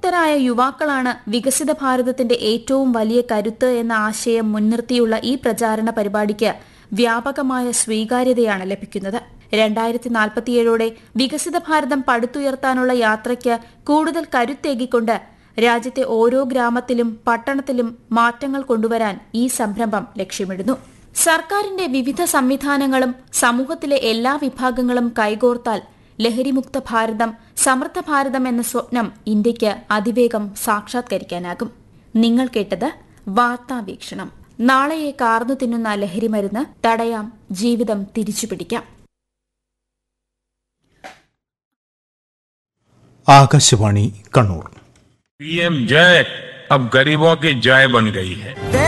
ലഹരിമുക്തരായ യുവാക്കളാണ് വികസിത ഭാരതത്തിന്റെ ഏറ്റവും വലിയ കരുത്ത് എന്ന ആശയം മുൻനിർത്തിയുള്ള ഈ പ്രചാരണ പരിപാടിക്ക് വ്യാപകമായ സ്വീകാര്യതയാണ് ലഭിക്കുന്നത് രണ്ടായിരത്തി നാൽപ്പത്തിയേഴോടെ വികസിത ഭാരതം പടുത്തുയർത്താനുള്ള യാത്രയ്ക്ക് കൂടുതൽ കരുത്തേകിക്കൊണ്ട് രാജ്യത്തെ ഓരോ ഗ്രാമത്തിലും പട്ടണത്തിലും മാറ്റങ്ങൾ കൊണ്ടുവരാൻ ഈ സംരംഭം ലക്ഷ്യമിടുന്നു സർക്കാരിന്റെ വിവിധ സംവിധാനങ്ങളും സമൂഹത്തിലെ എല്ലാ വിഭാഗങ്ങളും കൈകോർത്താൽ ലഹരിമുക്ത ഭാരതം സമൃദ്ധ ഭാരതം എന്ന സ്വപ്നം ഇന്ത്യയ്ക്ക് അതിവേഗം സാക്ഷാത്കരിക്കാനാകും നിങ്ങൾ കേട്ടത് വാർത്താവീക്ഷണം നാളെയെ കാർന്നു തിന്നുന്ന ലഹരിമരുന്ന് തടയാം ജീവിതം തിരിച്ചുപിടിക്കാം ആകാശവാണി കണ്ണൂർ पीएम जय अब गरीबों की जय बन गई है